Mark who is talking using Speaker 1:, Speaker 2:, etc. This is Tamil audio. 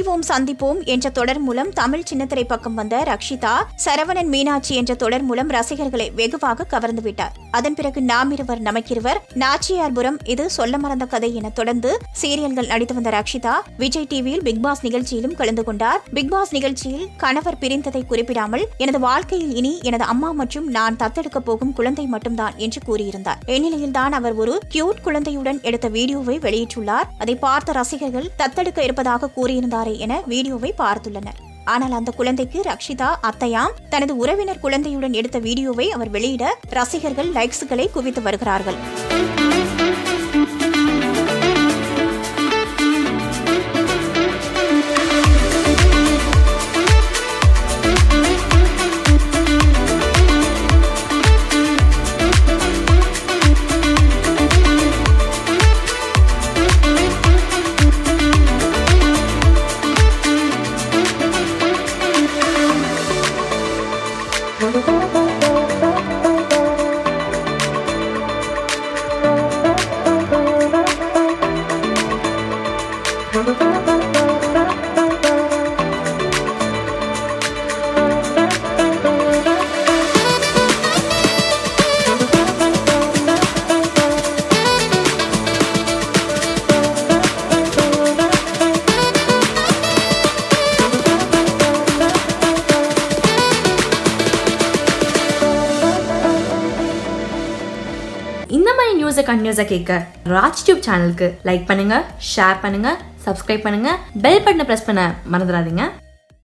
Speaker 1: பிரிவோம் சந்திப்போம் என்ற தொடர் மூலம் தமிழ் சின்னத்திரை பக்கம் வந்த ரக்ஷிதா சரவணன் மீனாட்சி என்ற தொடர் மூலம் ரசிகர்களை வெகுவாக கவர்ந்து விட்டார் அதன் பிறகு நாம் இருவர் நமக்கிருவர் நாச்சியார்புரம் இது சொல்ல மறந்த கதை என தொடர்ந்து சீரியல்கள் நடித்து வந்த ரக்ஷிதா விஜய் டிவியில் பிக் பாஸ் நிகழ்ச்சியிலும் கலந்து கொண்டார் பிக் பாஸ் நிகழ்ச்சியில் கணவர் பிரிந்ததை குறிப்பிடாமல் எனது வாழ்க்கையில் இனி எனது அம்மா மற்றும் நான் தத்தெடுக்க போகும் குழந்தை மட்டும்தான் என்று கூறியிருந்தார் இந்நிலையில்தான் அவர் ஒரு கியூட் குழந்தையுடன் எடுத்த வீடியோவை வெளியிட்டுள்ளார் அதை பார்த்த ரசிகர்கள் தத்தெடுக்க இருப்பதாக கூறியிருந்தாரே என வீடியோவை பார்த்துள்ளனர் ஆனால் அந்த குழந்தைக்கு ரக்ஷிதா அத்தையாம் தனது உறவினர் குழந்தையுடன் எடுத்த வீடியோவை அவர் வெளியிட ரசிகர்கள் லைக்ஸ்களை குவித்து வருகிறார்கள்
Speaker 2: இந்த மாதிரி நியூஸை கண்டினியூஸாக கேட்க ராஜ் டியூப் சேனலுக்கு லைக் பண்ணுங்க ஷேர் பண்ணுங்க சப்ஸ்கிரைப் பண்ணுங்க பெல் பட்டனை ப்ரெஸ் பண்ண மறந்துடாதீங்க